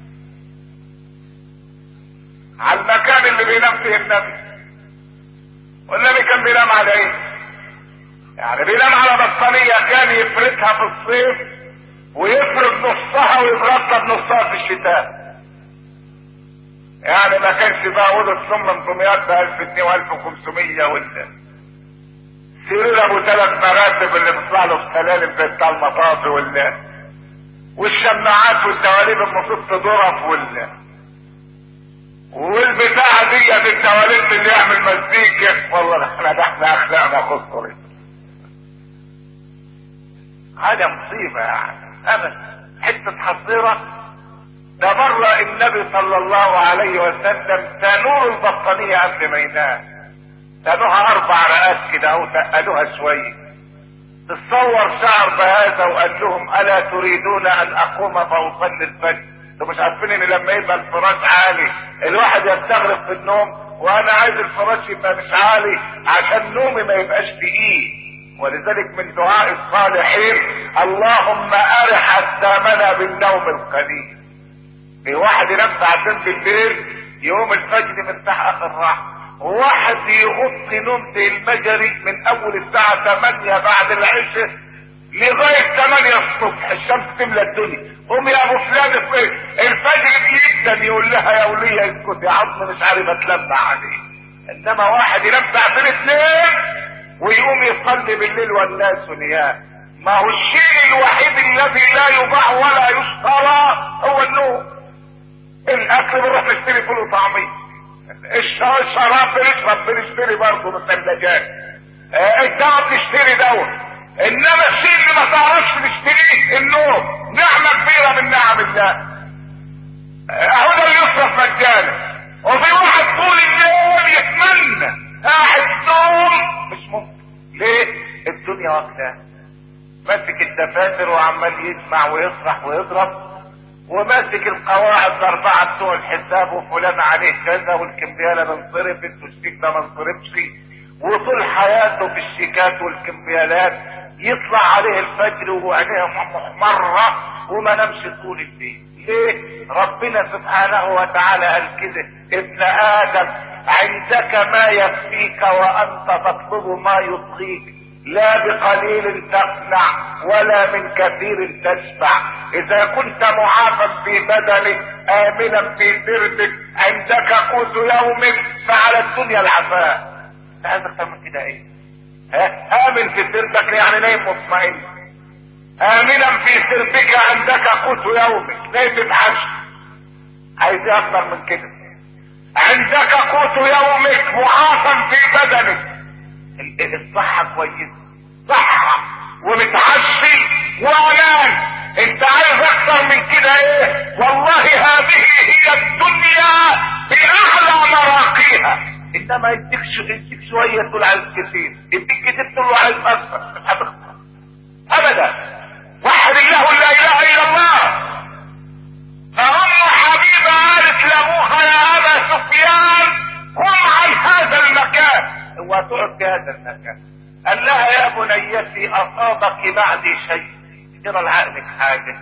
على المكان اللي بينام فيه النبي والنبي كان بينام على ايه يعني بينام على بطانية كان يفردها في الصيف ويفرد نصها ويتغطى بنصها في الشتاء يعني ما كانش بقى اوضه ثم انطميات ب 1000 جنيه و1500 ولا سرير ابو ثلاث مراتب اللي بيطلع له في سلالم زي بتاع المطاط ولا والشماعات والدواليب المصيب ظرف ولا والبتاعة دي الدواليب اللي يعمل مزيكا والله احنا ده احنا اخلاقنا خسرت هذا مصيبة يعني ابدا حتة حصيرة ده مرة النبي صلى الله عليه وسلم تنور البطانية قبل ما ينام تنوها اربع رقات كده او تقلوها شوية تصور شعر بهذا وقال لهم الا تريدون ان اقوم فاصلي الفجر انتوا مش عارفين ان لما يبقى الفراش عالي الواحد يستغرق في النوم وانا عايز الفراش يبقى مش عالي عشان نومي ما يبقاش تقيل ولذلك من دعاء الصالحين اللهم ارح الثامنة بالنوم القليل في واحد ينام ساعتين بالليل يوم الفجر مرتاح اخر راحه واحد يغطي نومته المجري من اول الساعة 8 بعد العشاء لغاية 8 الصبح الشمس تملى الدنيا قوم يا ابو فلان الفجر جدا يقول لها يا ولية اسكت يا عظم مش عارف اتلمع عليه انما واحد ينام ساعتين اثنين ويقوم يصلي بالليل والناس نيام ما هو الشيء الوحيد الذي لا يباع ولا يشترى هو النوم الاكل بنروح نشتري فول وطعميه الشراب بنشرب بنشتري برضه من الثلاجات آه الدواء بنشتري دواء انما الشيء اللي ما تعرفش تشتريه النوم نعمه كبيره من نعم الله اهو ده اللي يصرف مجانا وفي واحد طول الليل يتمنى قاعد نوم مش ممكن ليه الدنيا واكلاه ماسك الدفاتر وعمال يسمع ويصرح ويضرب وماسك القواعد الاربعه بتوع الحساب وفلان عليه كذا والكمبياله بنصرف انتوا الشيك ده ما انصرفش وطول حياته في الشيكات والكمبيالات يطلع عليه الفجر وعينيه محمرة وما نمش طول الليل ليه ربنا سبحانه وتعالى قال كده ابن ادم عندك ما يكفيك وانت تطلب ما يطغيك لا بقليل تقنع ولا من كثير تشبع اذا كنت معافى في بدنك امنا في سربك عندك قوت يومك فعلى الدنيا العفاء عايز اكتر من كده ايه ها امن في سربك يعني نايم مطمئن امنا في سربك عندك قوت يومك نايم بتعش عايز ايه اكتر من كده عندك قوت يومك معافى في بدنك الصحة كويسة صحة ومتعشي وامان انت عايز اكتر من كده ايه والله هذه هي الدنيا باعلى مراقيها انما يديك يديك شويه تقول عايز كتير يديك كتير تقول له عايز اكثر مش هتخسر ابدا وحد الله لا اله الا الله فام حبيبه قالت لابوها يا ابا سفيان قم عن هذا المكان وتقعد في هذا المكان قال لها يا بنيتي اصابك بعدي شيء ترى لعقلك حاجه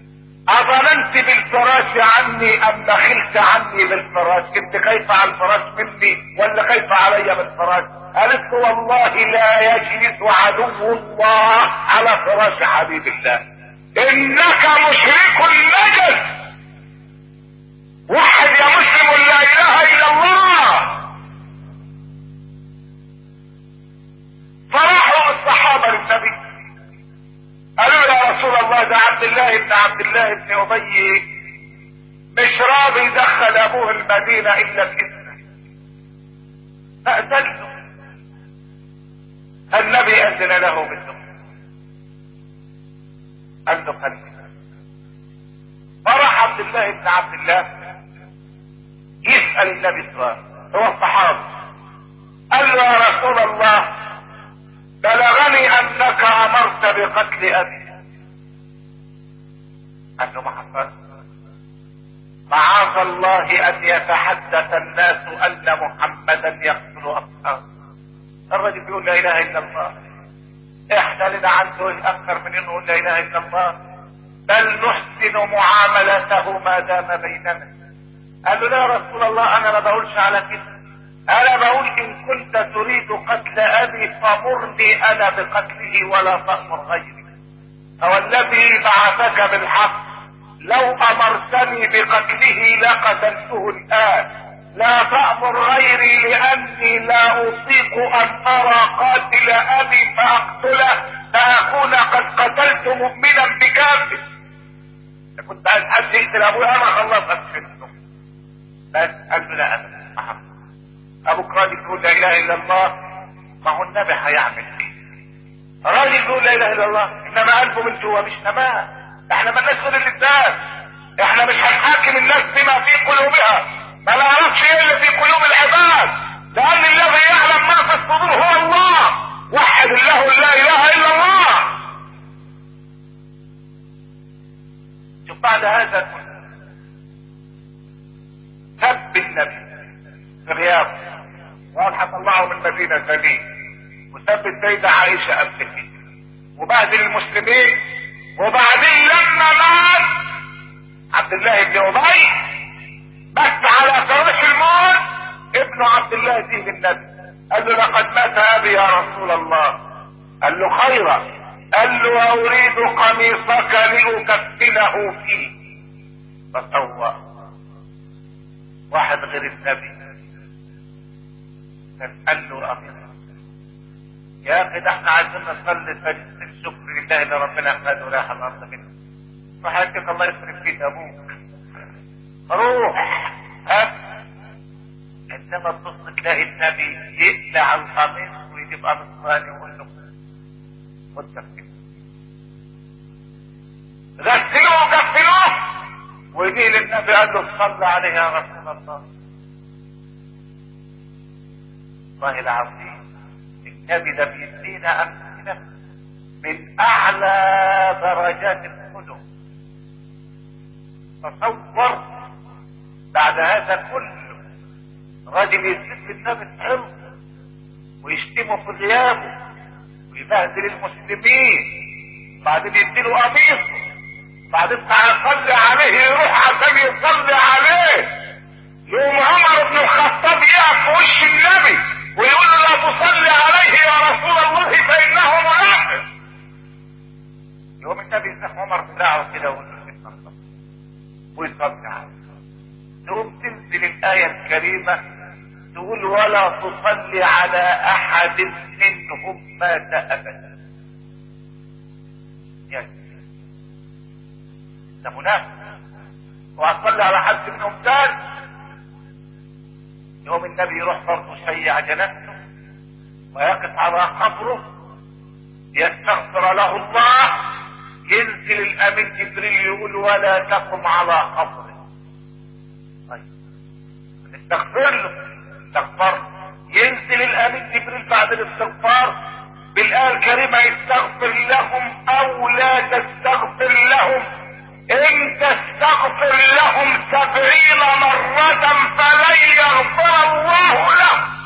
اظننت بالفراش عني ام بخلت عني بالفراش كنت خايفة على الفراش مني ولا خايفة علي بالفراش قالت له والله لا يجلس عدو الله على فراش حبيب الله انك مشرك نجس وحد يا مسلم لا اله الا الله فراحوا الصحابة للنبي قالوا يا رسول الله ده عبد الله بن عبد الله بن ابي مش راضي يدخل ابوه المدينة الا باذنه فأذنه النبي اذن له بالدخول قال له خلي فراح عبد الله بن عبد الله يسأل النبي صلى الله عليه وسلم هو الصحابي قال له يا رسول الله بلغني انك امرت بقتل ابي قال له ما حصل معاذ الله ان يتحدث الناس ان محمدا يقتل اصحابه الرجل بيقول لا اله الا الله احنا لنا عنده ايه اكثر من انه لا اله الا الله بل نحسن معاملته ما دام بيننا قال له لا يا رسول الله انا ما بقولش على كده انا بقول ان كنت تريد قتل ابي فمرني انا بقتله ولا تأمر غيري او الذي بعثك بالحق لو امرتني بقتله لقتلته الان لا تأمر غيري لاني لا اطيق ان ارى قاتل ابي فاقتله فاكون قد قتلت مؤمنا بكافر كنت عايز حد يقتل ابويا انا خلصت منه بس قال له لا انا محمد ابوك راجل تقول لا اله الا الله ما هو النبي هيعمل ايه راجل يقول لا اله الا الله انما قلبه من جوه مش تمام احنا مالناش غير اللسان احنا مش هنحاكم الناس بما في قلوبها ما نعرفش ايه اللي في قلوب العباد لان الذي يعلم ما في الصدور هو الله وحد الله لا اله الا الله شوف بعد هذا كله النبي في غيابه وقال هطلعه من المدينة سليم وساب السيدة عائشة قبل كده وبهدل المسلمين وبعدين لما مات عبد الله بن ابي بس على فراش الموت ابن عبد الله دين النبي قال له لقد مات ابي يا رسول الله قال له خيرا قال له اريد قميصك لاكفنه فيه فسوى واحد غير النبي قال له امين يا اخي ده احنا عايزين نصلي سجدة الشكر لله اللي ربنا احمده راح الارض منه روح هاتك الله يخرب بيت ابوك روح ها انما تبص تلاقي النبي يقلع القميص ويجيب قميص ثاني ويقول له خد كده غسلوه وكفنوه ويجي للنبي قال له صلى عليه يا رسول الله والله العظيم النبي ده بيدينا امثله من اعلى درجات الخلق تصور بعد هذا كله راجل يسب النبي في عرضه ويشتمه في غيابه ويبهدل المسلمين بعدين يديله قميصه بعدين تعالى صلي عليه يروح عشان يصلي عليه يوم عمر بن الخطاب يقف في وش النبي ويقول له لا تصلي عليه يا رسول الله فانه منافق يوم النبي يفتح عمر بتاعه كده ويقول له استغفر ويصلي عليه تقوم تنزل الآية الكريمة تقول ولا تصلي على أحد منهم مات أبدا يعني ده منافق وهتصلي على حد منهم تاني يوم النبي يروح برضه يشيع جنازته ويقف على قبره يستغفر له الله ينزل الامين جبريل يقول ولا تقم على قبره طيب نستغفر له استغفر ينزل الامين جبريل بعد الاستغفار بالايه الكريمه يستغفر لهم او لا تستغفر لهم ان تستغفر لهم سبعين مرة فلن يغفر الله لهم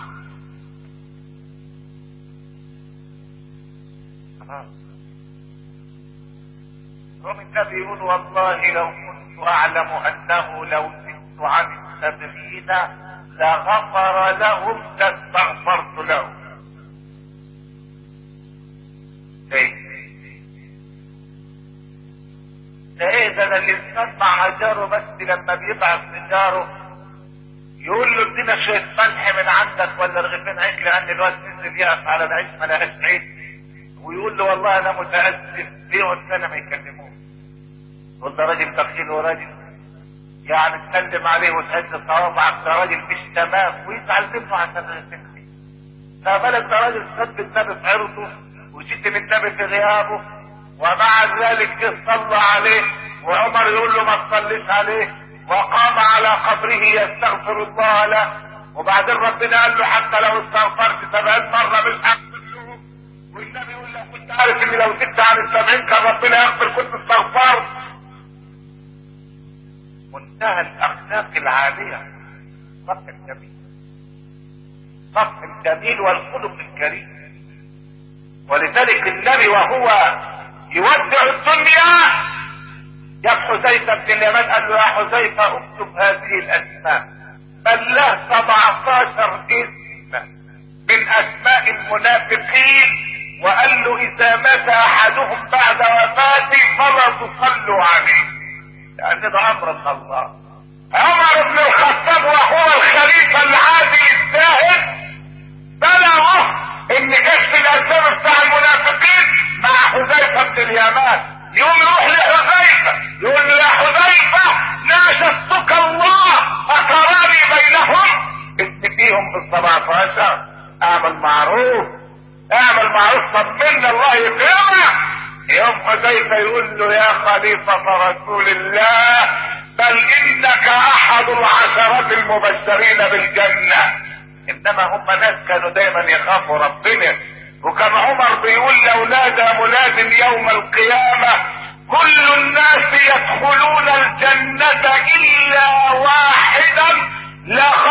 رغم النبي يقول والله لو كنت اعلم انه لو زدت عن السبعين لغفر لهم لاستغفرت لهم ايه ده ايه ده ده الانسان مع جاره بس لما بيبعث لجاره يقول له ادينا شويه ملح من عندك ولا رغيفين عيش لان الواد نزل يقف على العيش ما لقاش عيش ويقول له والله انا متاسف يقعد سنه ما يكلموه يقول ده راجل بخيل وراجل يعني تسلم عليه وتهز صوابعك ده راجل مش تمام ويزعل منه عشان رغيفين عيش ما بالك ده راجل سب النبي في عرضه وشتم النبي في غيابه ومع ذلك جه صلى عليه وعمر يقول له ما تصليش عليه وقام على قبره يستغفر الله له وبعدين ربنا قال له حتى لو استغفرت سبعين مرة مش هغفر لهم والنبي يقول لو كنت عارف ان لو زدت عن السبعين كان ربنا يغفر كنت استغفرت منتهى الاخلاق العالية صف الجميل صف الجميل والخلق الكريم ولذلك النبي وهو يودع الدنيا جاب حذيفة بن اليمان قال له يا حذيفة اكتب هذه الاسماء بل له 17 اسم من اسماء المنافقين وقال له اذا مات احدهم بعد وفاتي فلا تصلوا عليه لان ده امر من الله عمر بن الخطاب وهو الخليفة العادل الزاهد بلغه ان كشف الاسباب بتاع المنافقين مع حذيفة بن اليمان يوم يروح لحذيفة يقول له يا حذيفة ناشدتك الله فتراني بينهم اتقيهم بالسبعة عشر اعمل معروف اعمل معروف طمنا الله يكرمك يوم حذيفة يقول له يا خليفة رسول الله بل انك احد العشرة المبشرين بالجنة انما هم ناس كانوا دايما يخافوا ربنا وكان عمر بيقول لو نادى مناد يوم القيامة كل الناس يدخلون الجنة الا واحدا لا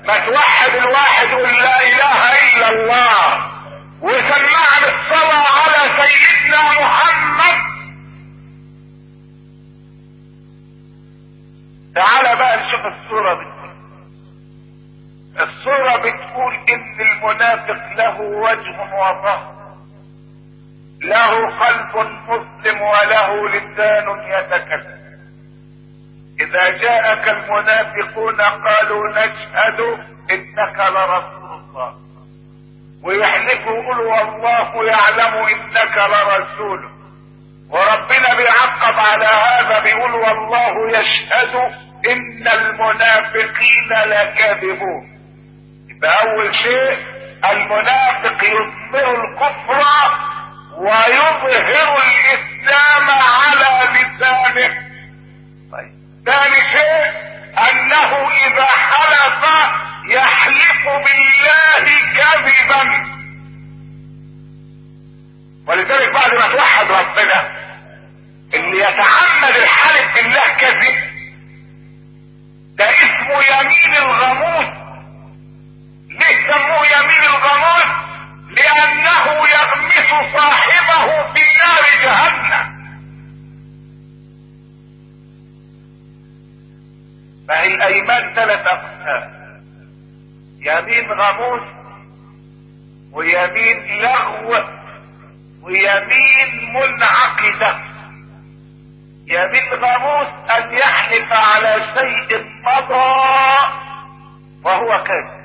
ما توحد الواحد يقول لا اله الا الله وسمعنا الصلاة على سيدنا محمد تعال بقى نشوف الصورة بتقول الصورة بتقول ان المنافق له وجه وظهر له قلب مسلم وله لسان يتكلم اذا جاءك المنافقون قالوا نشهد انك لرسول الله ويحلفوا يقولوا والله يعلم انك لرسوله وربنا بيعقب على هذا بيقول والله يشهد ان المنافقين لكاذبون يبقى اول شيء المنافق يظهر الكفر ويظهر الاسلام على لسانه طيب ثاني شيء انه اذا حلف يحلف بالله كذبا ولذلك بعد ما توحد ربنا اللي يتعمد الحلف بالله كذب ده اسمه يمين الغموس ليه سموه يمين الغموس لانه يغمس صاحبه في نار جهنم فهي الايمان ثلاث اقسام يمين غموس ويمين لغو ويمين منعقدة يمين غموس ان يحلف على شيء مضى وهو كاذب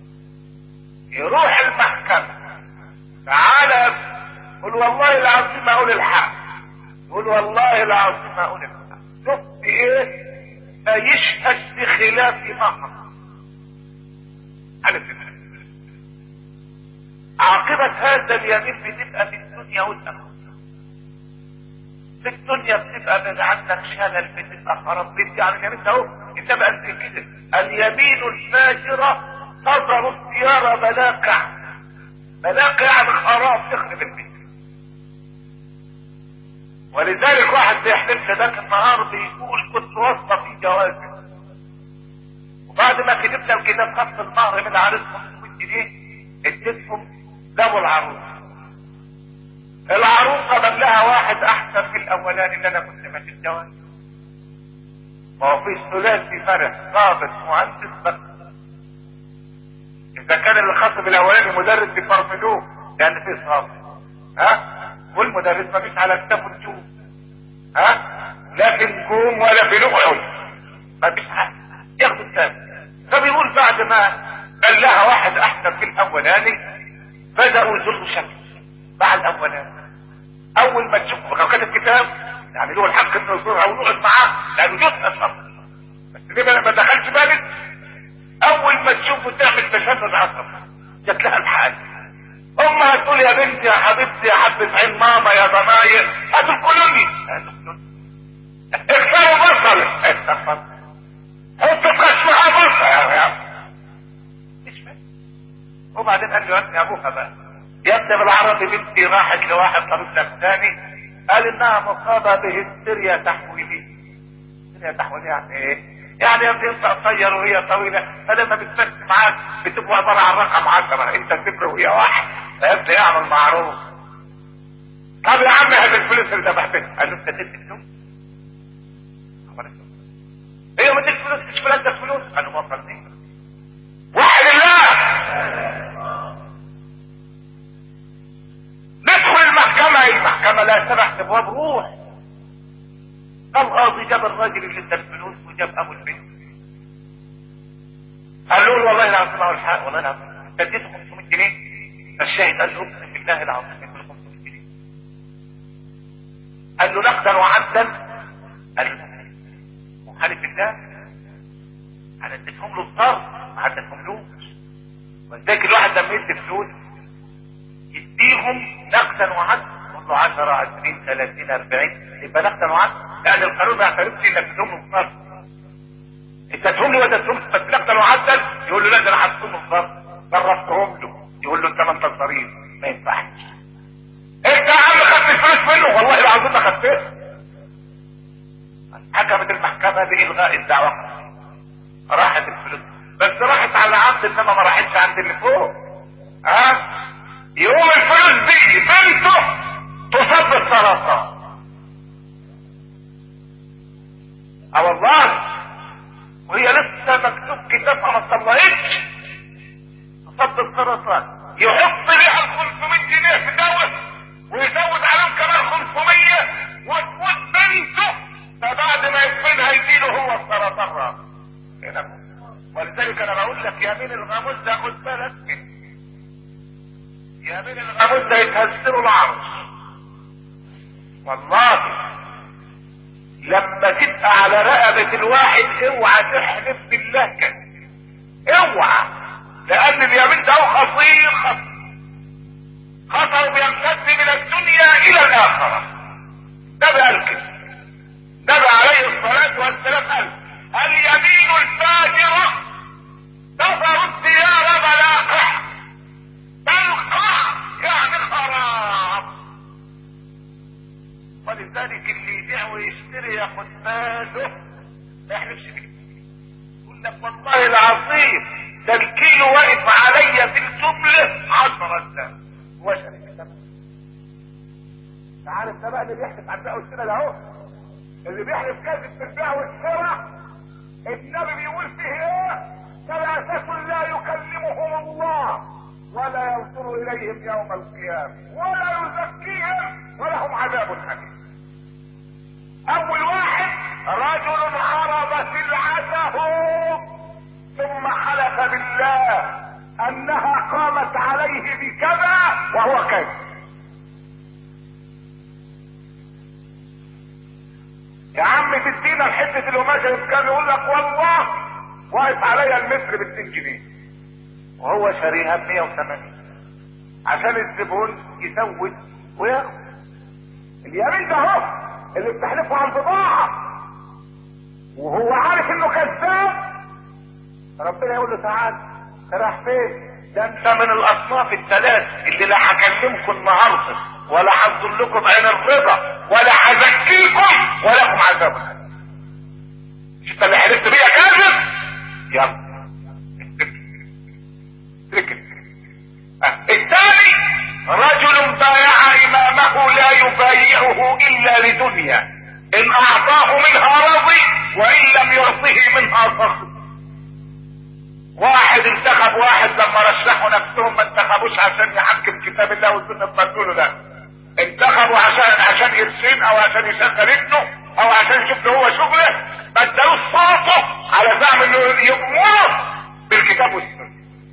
يروح المحكمة تعالى قل والله العظيم اقول الحق قل والله العظيم اقول الحق شفت ايه فيشهد بخلاف ما حلف عاقبة هذا اليمين بتبقى في الدنيا والآخرة في الدنيا بتبقى من عندك شلل بتبقى خراب بيت يعني اليمين ده اهو انما قد كده اليمين الفاجرة تظهر السيارة ملاقع ملاقع يعني خراب تخرب البيت ولذلك واحد بيحلف لذاك النهار بيقول كنت واثقه في جوازي وبعد ما كتبنا الكتاب خدت المهر من عريسهم 500 جنيه اديتهم جابوا العروس العروسه جاب لها واحد احسن من الاولاني اللي انا كنت ماشي الجواز ما هو في ثلاثي فرق ضابط مهندس بس اذا كان الخصم الاولاني مدرس يفرملوه لان في صابر ها والمدرس ما فيش على كتافه نجوم ها لا في نجوم ولا في لؤلؤ ما فيش حاجه ياخدوا الثاني فبيقول بعد ما قال لها واحد احسن في الاولاني بداوا يزروا شكل مع الاولاني اول ما تشوف لو كتب كتاب يعني له الحق انه يزورها ونقعد معاه لانه جزء اصلا بس ليه ما دخلش بالك اول ما تشوفه تعمل تشدد عصب جات لها الحال امها تقول يا بنتي يا حبيبتي يا حبة عين ماما يا ضناير هتدخلوني اكسروا بصل حطوا في خشمها بصل يا مش فاهم وبعدين قال له يا ابني ابوها بقى يا ابني بالعربي بنتي راحت لواحد طبيب نفساني قال انها مصابة بهستيريا تحويلية هستيريا تحويلية يعني ايه؟ يعني يا ابني انت قصير وهي طويلة فلما بتمشي معاك بتبقى عبارة عن رقم عشرة انت صفر وهي واحد يا ابني اعمل معروف طب يا عم هات الفلوس اللي دفعتها قال له انت اديت فلوس هي ما اديت فلوس مش فلوس فلوس قال له ما مين واحد الله ندخل المحكمة المحكمة لا سمح تبواب روح القاضي جاب الراجل اللي ادى الفلوس وجاب ابو البنت قال له والله العظيم اهو الحق والله العظيم انت اديته 500 جنيه فالشاهد قال له اقسم بالله العظيم اديته 500 جنيه قال له نقدا وعدا قال له وحلف بالله انا اديتهم له القرض ما اديتهملوش ولذلك الواحد لما يدي فلوس يديهم نقدا وعدا كل 10 20 30 40 يبقى نقدا وعدا لان القانون ما يعترفش انك تدوم القرض انت تدوم لي ولا تدوم بس نقدا وعدا يقول له لا ده انا هدوم القرض جربتهم له يقول له انت ما انت ظريف ما ينفعش انت يا عم خدت الفلوس منه والله العظيم ما خدتها حكمت المحكمة بإلغاء الدعوة راحت الفلوس بس راحت على عبد انما ما راحتش عند اللي فوق ها يقوم الفلوس دي بنته تصاب بالسرطان اه والله وهي لسه مكتوب كتابها ما طلعتش تصاب بالسرطان يحط ليها ال 500 جنيه في دواء ويزود عليهم كمان 500 وتموت بنته فبعد ما يدفنها يجيله هو السرطان راس هنا ولذلك انا بقول لك يا مين الغاموس ده خد بالك يا مين الغاموس ده يتهزله العرش والله لما تبقى على رقبة الواحد اوعى تحلف بالله كده اوعى لان اليمين ده خطير خطر خطر بيمتد من الدنيا الى الاخرة ده بقى كده النبي عليه الصلاة والسلام قال اليمين الفاجرة تظهر الثياب ملاقح تلقح يعني خراب ولذلك اللي يبيع ويشتري ياخد باله ما يحلفش بيه يقول لك والله العظيم ده الكيلو واقف عليا في الجملة عشرة سنة هو شريك الثمن انت عارف ده بقى اللي بيحلف على البيع والشراء ده اهو اللي بيحلف كذب في البيع والشراء النبي بيقول فيه ايه ثلاثة لا يكلمهم الله ولا ينظر اليهم يوم القيامة ولا يزكيهم ولهم عذاب أليم اول واحد رجل عرض سلعته ثم حلف بالله انها قامت عليه بكذا وهو كذب يا عم تدينا الحته القماشه بكام يقول لك والله واقف عليا المتر ب 2 جنيه وهو شاريها ب 180 عشان الزبون يزود وياخد اليمين ده اهو اللي بتحلفه على البضاعه وهو عارف انه كذاب ربنا يقول له تعالى راح فين ده انت من الاصناف الثلاث اللي لا هكلمكم النهارده ولا هدلكم عين الرضا ولا هزكيكم ولكم عذاب انت اللي حلفت بيا كاذب يلا ركب الثاني رجل بايع امامه لا يبايعه الا لدنيا ان اعطاه منها رضي وان لم يعطه منها سخط واحد انتخب واحد لما رشحوا نفسهم ما انتخبوش عشان يحكم كتاب الله والسنه بتقولوا ده انتخبوا عشان عشان يرسم او عشان يشغل ابنه او عشان يشوف له هو شغله ما ادالوش صوته على زعم انه يامر بالكتاب والسنه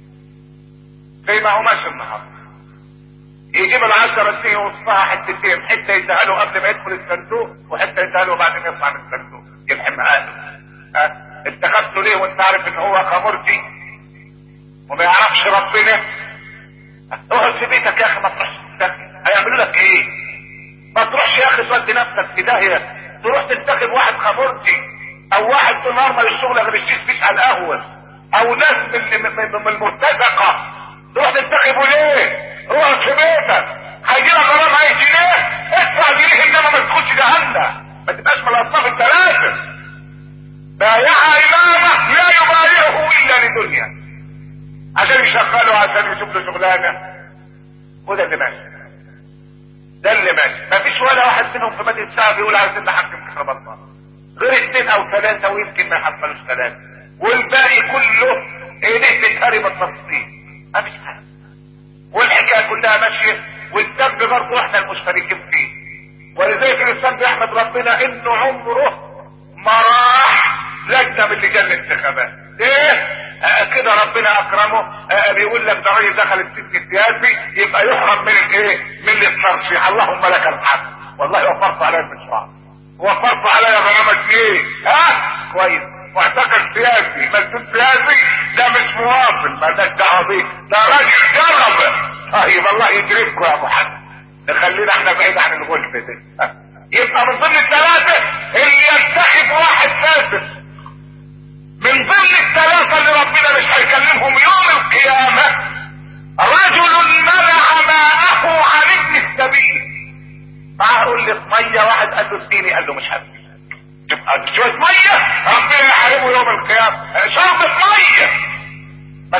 زي ما هو ماشي النهارده يجيب العشرة دي يوصفها حتتين حتة يديها له قبل ما يدخل الصندوق وحتة يديها له بعد ما يطلع من الصندوق يلحم قاله ها اتخذته ليه وانت عارف ان هو خمرتي وما يعرفش ربنا اقعد في بيتك يا اخي ما تروحش تنتخب هيعملوا لك ايه ما تروحش يا اخي تودي نفسك في داهيه تروح تنتخب واحد خمرتي او واحد في نهار ما الشغل غير الشيش فيش على القهوه او ناس من من من المرتزقه تروح تنتخبوا ليه؟ اقعد في بيتك هيجي لك غرام اي جنيه ادفع جنيه انما ما تدخلش جهنم ما تبقاش من الاصناف الثلاثه بايع امامه لا يبايعه الا لدنيا عشان يشغله عشان يشوف له شغلانه وده اللي ماشي ده اللي ماشي مفيش ولا واحد منهم في مجلس الشعب يقول عايزين نحكم كتاب الله غير اثنين او ثلاثه ويمكن ما يحصلوش ثلاثه والباقي كله ايديه تتهري بالتفصيل مفيش حاجه والحكايه كلها ماشيه والذنب برضه احنا المشتركين فيه ولذلك الانسان بيحمد ربنا انه عمره ما راح لجنه من لجان الانتخابات ليه؟ آه كده ربنا اكرمه آه بيقول لك ده راجل دخل السجن السياسي يبقى يحرم من الايه؟ من الترشيح اللهم لك الحمد والله وفرت عليا المشوار وفرت عليا برامج ايه؟ ها؟ كويس معتقد سياسي مسجد سياسي ده مش مواطن مالناش دعوه بيه ده راجل جرب طيب الله يجريكم يا ابو حسن نخلينا احنا بعيد عن الغلب ده يبقى من ضمن الثلاثه اللي ينتخب واحد فاسد من ضمن الثلاثه اللي ربنا مش هيكلمهم يوم القيامه رجل منع ماءه عن ابن السبيل معاه قلة ميه واحد قال له اديني قال له مش هدي تبقى شوية مية ربنا يحاربه يوم القيامة شربة مية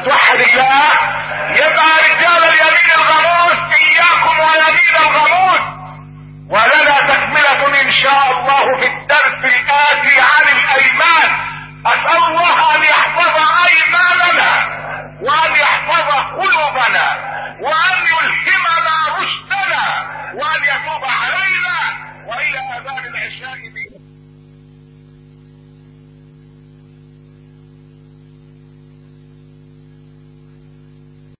توحد الله يبقى رجال اليمين الغموس اياكم ويمين الغموس ولنا تكملة ان شاء الله في الدرس الاتي عن الايمان اسأل الله ان يحفظ ايماننا وان يحفظ قلوبنا وان يلهمنا رشدنا وان يتوب علينا والى اذان العشاء